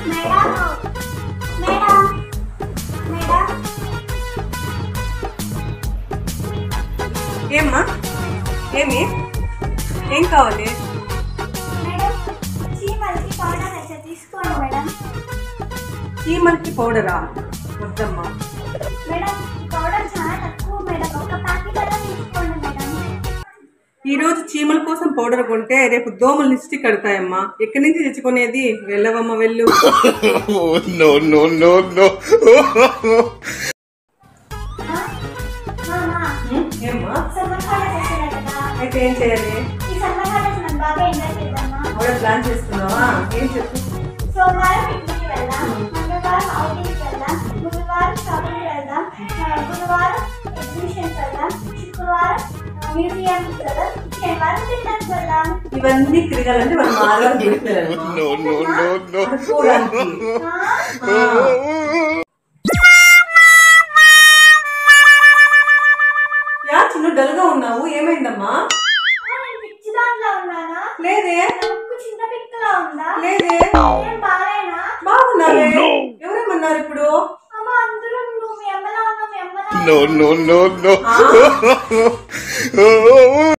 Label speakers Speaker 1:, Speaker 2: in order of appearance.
Speaker 1: Madam madam madam
Speaker 2: ఏమ్మా ఏమి ఏం కావాలి
Speaker 1: మేడం చీమలకి పౌడర్ అయితే తీసుకోండి మేడం
Speaker 2: చీమలకి పౌడరా వద్దమ్మా
Speaker 1: మేడం ఈ పౌడర్ చాలా తక్కువ మేడం ఒక ప్యాకెట్ అలా తీసుకోండి మేడం
Speaker 2: ఈ రోజు చీమల కోసం పౌడర్ కొంటే రేపు దోమలు లిస్టి కడతాయమ్మా ఎక్కడి నుంచి తెచ్చుకునేది వెళ్ళవమ్మ వెళ్ళు
Speaker 3: Oh, no, no, no, no.
Speaker 1: మామా
Speaker 2: ఉమ్, ఏమ్మా
Speaker 1: సమ్మర్ హాలిడేస్ వస్తున్నాయి కదా
Speaker 2: అయితే ఏం చేయాలి
Speaker 1: ఈ సమ్మర్ హాలిడేస్ మనం బాగా ఎంజాయ్ చేద్దామా
Speaker 2: పౌడర్ ప్లాన్ చేసుకున్నావా ఏం చెప్పు
Speaker 1: సోమవారం పిక్నిక్ వెళ్దాం మంగళవారం అవుటింగ్ వెళ్దాం బుధవారం షాపింగ్ వెళ్దాం ఆ, గురువారం ఎగ్జిబిషన్కి వెళ్దాం శుక్రవారం మ్యూజియం వెళ్దాం శనివారం తినడానికి వెళ్దాం
Speaker 2: ఇవన్నీ తిరగాలంటే మనం ఆధార్ గుడికి
Speaker 3: No, no, no, no.
Speaker 2: Yeah చిన్న డల్ గా ఉన్నావు ఏమైందమ్మా
Speaker 1: నేను పిచ్చి దాంట్లో ఉన్నానా
Speaker 2: లేదే
Speaker 1: నా ముక్కు చిన్న పిక్కలా ఉందా
Speaker 2: లేదే
Speaker 1: నేను బాగాలేనా
Speaker 2: బాగున్నావే ఎవరేమన్నారు ఇప్పుడు
Speaker 1: అమ్మ అందరూ నువ్వు మీ అమ్మలా ఉన్నావు మీ అమ్మలా
Speaker 3: No, no, no, no.